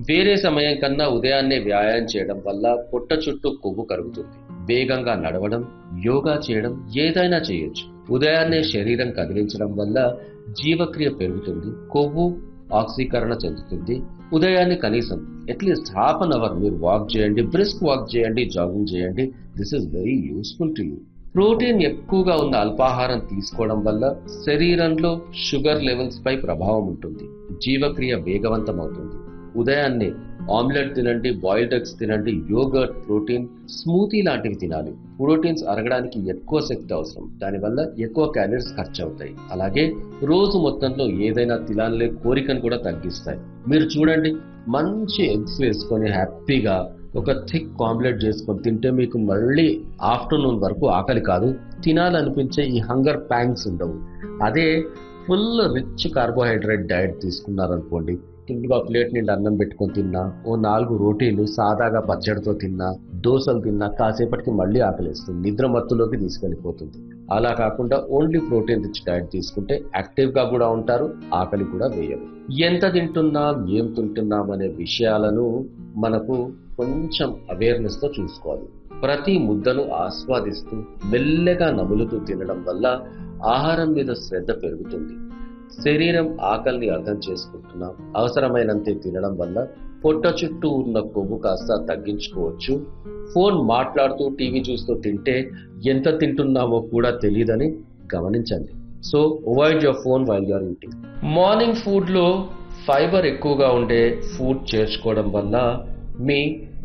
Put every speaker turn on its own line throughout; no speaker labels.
వేరే సమయం కన్నా ఉదయాన్నే వ్యాయామం చేయడం వల్ల పొట్ట చుట్టూ కొవ్వు కరుగుతుంది వేగంగా నడవడం యోగా చేయడం ఏదైనా చేయొచ్చు ఉదయాన్నే శరీరం కదిలించడం వల్ల జీవక్రియ పెరుగుతుంది కొవ్వు ఆక్సీకరణ చెందుతుంది ఉదయాన్నే కనీసం అట్లీస్ట్ హాఫ్ అన్ అవర్ మీరు వాక్ చేయండి బ్రిస్క్ వాక్ చేయండి జాగింగ్ చేయండి this is very useful to you protein ఎక్కువగా ఉన్న అల్పాహారం తీసుకోవడం వల్ల శరీరంలో షుగర్ లెవెల్స్ పై ప్రభావం ఉంటుంది జీవక్రియ వేగవంతం అవుతుంది ఉదయాన్నే ఆమ్లెట్ తినండి బాయిల్డ్ ఎగ్స్ తినండి యోగర్ట్ ప్రోటీన్ స్మూతీ లాంటివి తినాలి ప్రోటీన్స్ అరగడానికి ఎక్కువ శక్తి అవసరం దానివల్ల ఎక్కువ క్యాలరీస్ ఖర్చు అవుతాయి అలాగే రోజు మొత్తంలో ఏదైనా తినాలనే కోరికను కూడా తగ్గిస్తాయి మీరు చూడండి మంచి ఎగ్స్ వేసుకొని హ్యాపీగా ఒక థిక్ ఆమ్లెట్ చేసుకొని తింటే మీకు మళ్ళీ ఆఫ్టర్నూన్ వరకు ఆకలి కాదు తినాలనిపించే ఈ హంగర్ ప్యాంగ్స్ ఉండవు అదే ఫుల్ రిచ్ కార్బోహైడ్రేట్ డైట్ తీసుకున్నారనుకోండి ఇంటిగా ప్లేట్ నిండి అన్నం పెట్టుకొని తిన్నా ఓ నాలుగు రోటీలు సాదాగా పచ్చడితో తిన్నా దోశలు తిన్నా కాసేపటికి మళ్ళీ ఆకలిస్తుంది నిద్ర మత్తులోకి తీసుకెళ్ళిపోతుంది అలా కాకుండా ఓన్లీ ప్రోటీన్ రిచ్ డైట్ తీసుకుంటే యాక్టివ్ గా కూడా ఉంటారు ఆకలి కూడా వేయరు ఎంత తింటున్నాం ఏం తింటున్నాం అనే విషయాలను మనకు కొంచెం అవేర్నెస్ తో చూసుకోవాలి ప్రతి ముద్దను ఆస్వాదిస్తూ మెల్లగా నములుతూ తినడం వల్ల ఆహారం మీద శ్రద్ధ పెరుగుతుంది శరీరం ఆకలిని అర్థం చేసుకుంటున్నాం అవసరమైనంతే తినడం వల్ల పొట్ట చుట్టూ ఉన్న కొవ్వు కాస్త తగ్గించుకోవచ్చు ఫోన్ మాట్లాడుతూ టీవీ చూస్తూ తింటే ఎంత తింటున్నామో కూడా తెలియదని గమనించండి so avoid your phone while you're eating morning ఫుడ్లో ఫైబర్ ఎక్కువగా ఉండే ఫుడ్ చేర్చుకోవడం వల్ల మీ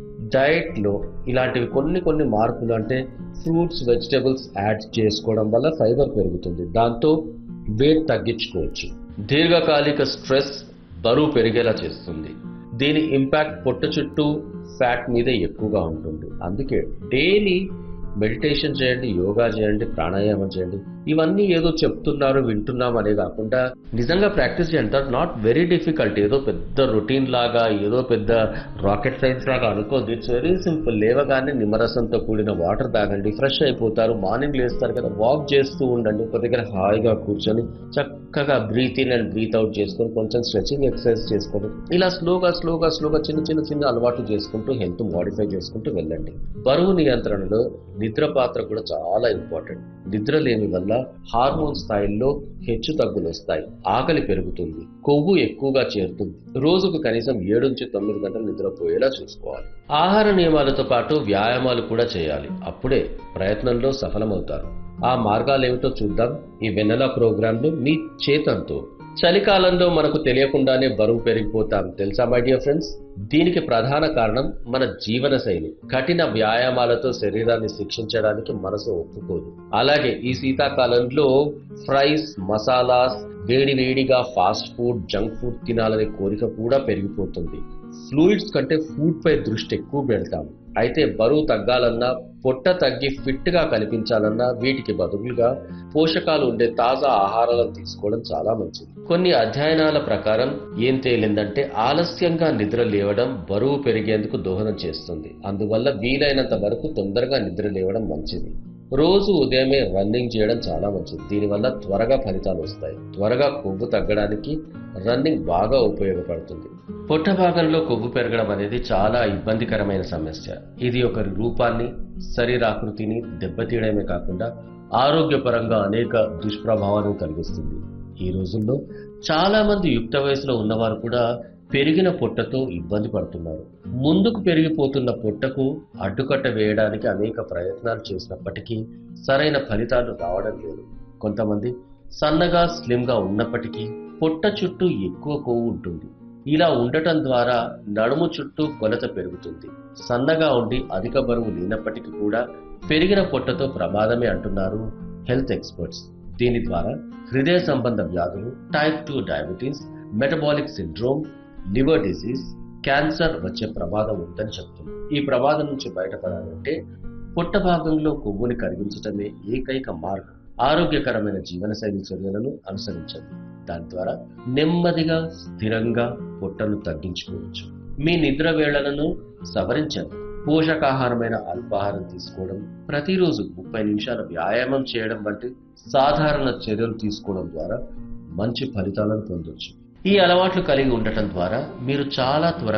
డైట్లో ఇలాంటివి కొన్ని కొన్ని మార్పులు అంటే ఫ్రూట్స్ వెజిటబుల్స్ యాడ్ చేసుకోవడం వల్ల ఫైబర్ పెరుగుతుంది దాంతో వెయిట్ తగ్గించుకోవచ్చు దీర్ఘకాలిక స్ట్రెస్ బరువు పెరిగేలా చేస్తుంది దీని ఇంపాక్ట్ పొట్ట చుట్టూ ఫ్యాట్ మీదే ఎక్కువగా ఉంటుంది అందుకే డైలీ మెడిటేషన్ చేయండి యోగా చేయండి ప్రాణాయామం చేయండి ఇవన్నీ ఏదో చెప్తున్నారు వింటున్నాం అనే కాకుండా నిజంగా ప్రాక్టీస్ చేయండి నాట్ వెరీ డిఫికల్ట్ ఏదో పెద్ద రొటీన్ లాగా ఏదో పెద్ద రాకెట్ సైన్స్ లాగా అనుకోద్దు ఇట్స్ వెరీ సింపుల్ లేవగానే నిమ్మరసంతో కూడిన వాటర్ తాగండి ఫ్రెష్ అయిపోతారు మార్నింగ్ లేస్తారు కదా వాక్ చేస్తూ ఉండండి ఒక దగ్గర హాయిగా కూర్చొని చక్కగా breathe in and breathe out చేసుకొని కొంచెం స్ట్రెచింగ్ ఎక్సర్సైజ్ చేసుకోండి ఇలా స్లోగా స్లోగా స్లోగా చిన్న చిన్న చిన్న అలవాట్లు చేసుకుంటూ హెల్త్ మోడిఫై చేసుకుంటూ వెళ్ళండి బరువు నియంత్రణలో నిద్ర పాత్ర కూడా చాలా ఇంపార్టెంట్ నిద్ర లేని వల్ల హార్మోన్ స్థాయిల్లో హెచ్చు తగ్గులు వస్తాయి ఆకలి పెరుగుతుంది కొవ్వు ఎక్కువగా చేరుతుంది రోజుకు కనీసం ఏడు నుంచి తొమ్మిది గంటలు నిద్రపోయేలా చూసుకోవాలి ఆహార నియమాలతో పాటు వ్యాయామాలు కూడా చేయాలి అప్పుడే ప్రయత్నంలో సఫలమవుతారు ఆ మార్గాలు ఏమిటో చూద్దాం ఈ వెన్నెల ప్రోగ్రాంలో మీ చేతంతో చలికాలంలో మనకు తెలియకుండానే బరువు పెరిగిపోతాం తెలుసా మై డియర్ ఫ్రెండ్స్ దీనికి ప్రధాన కారణం మన జీవన శైలి కఠిన వ్యాయామాలతో శరీరాన్ని శిక్షించడానికి మనసు ఒప్పుకోదు అలాగే ఈ శీతాకాలంలో ఫ్రైస్ మసాలాస్ వేడి వేడిగా ఫాస్ట్ ఫుడ్ జంక్ ఫుడ్ తినాలనే కోరిక కూడా పెరిగిపోతుంది ఫ్లూయిడ్స్ కంటే ఫుడ్ పై దృష్టి ఎక్కువ పెడతాం అయితే బరువు తగ్గాలన్నా పొట్ట తగ్గి ఫిట్ గా కనిపించాలన్నా వీటికి బదులుగా పోషకాలు ఉండే తాజా ఆహారాలను తీసుకోవడం చాలా మంచిది కొన్ని అధ్యయనాల ప్రకారం ఏం తేలిందంటే ఆలస్యంగా నిద్ర లేవడం బరువు పెరిగేందుకు దోహదం చేస్తుంది అందువల్ల వీలైనంత వరకు తొందరగా నిద్ర లేవడం మంచిది రోజు ఉదయమే రన్నింగ్ చేయడం చాలా మంచిది దీనివల్ల త్వరగా ఫలితాలు వస్తాయి త్వరగా కొవ్వు తగ్గడానికి రన్నింగ్ బాగా ఉపయోగపడుతుంది పొట్ట భాగంలో కొవ్వు పెరగడం అనేది చాలా ఇబ్బందికరమైన సమస్య ఇది ఒకరి రూపాన్ని శరీరాకృతిని దెబ్బతీయడమే కాకుండా ఆరోగ్యపరంగా అనేక దుష్ప్రభావాలను కలిగిస్తుంది ఈ రోజుల్లో చాలా మంది యుక్త వయసులో ఉన్నవారు కూడా పెరిగిన పొట్టతో ఇబ్బంది పడుతున్నారు ముందుకు పెరిగిపోతున్న పొట్టకు అడ్డుకట్ట వేయడానికి అనేక ప్రయత్నాలు చేసినప్పటికీ సరైన ఫలితాలు రావడం లేదు కొంతమంది సన్నగా స్లిమ్గా ఉన్నప్పటికీ పొట్ట చుట్టూ ఎక్కువ కొవ్వు ఉంటుంది ఇలా ఉండటం ద్వారా నడుము చుట్టూ కొలత పెరుగుతుంది సన్నగా ఉండి అధిక బరువు లేనప్పటికీ కూడా పెరిగిన పొట్టతో ప్రమాదమే అంటున్నారు హెల్త్ ఎక్స్పర్ట్స్ దీని ద్వారా హృదయ సంబంధ వ్యాధులు type two diabetes metabolic syndrome liver disease cancer వచ్చే ప్రమాదం ఉందని చెప్తుంది ఈ ప్రమాదం నుంచి బయటపడాలంటే పొట్ట భాగంలో కొవ్వుని కరిగించటమే ఏకైక మార్గం ఆరోగ్యకరమైన జీవనశైలి చర్యలను అనుసరించండి దాని ద్వారా నెమ్మదిగా స్థిరంగా పొట్టను తగ్గించుకోవచ్చు మీ నిద్ర వేళలను సవరించండి పోషకాహారమైన అల్పాహారం తీసుకోవడం ప్రతిరోజు ముప్పై నిమిషాల వ్యాయామం చేయడం వంటి సాధారణ చర్యలు తీసుకోవడం ద్వారా మంచి ఫలితాలను పొందొచ్చు ఈ అలవాట్లు కలిగి ఉండటం ద్వారా మీరు చాలా త్వరగా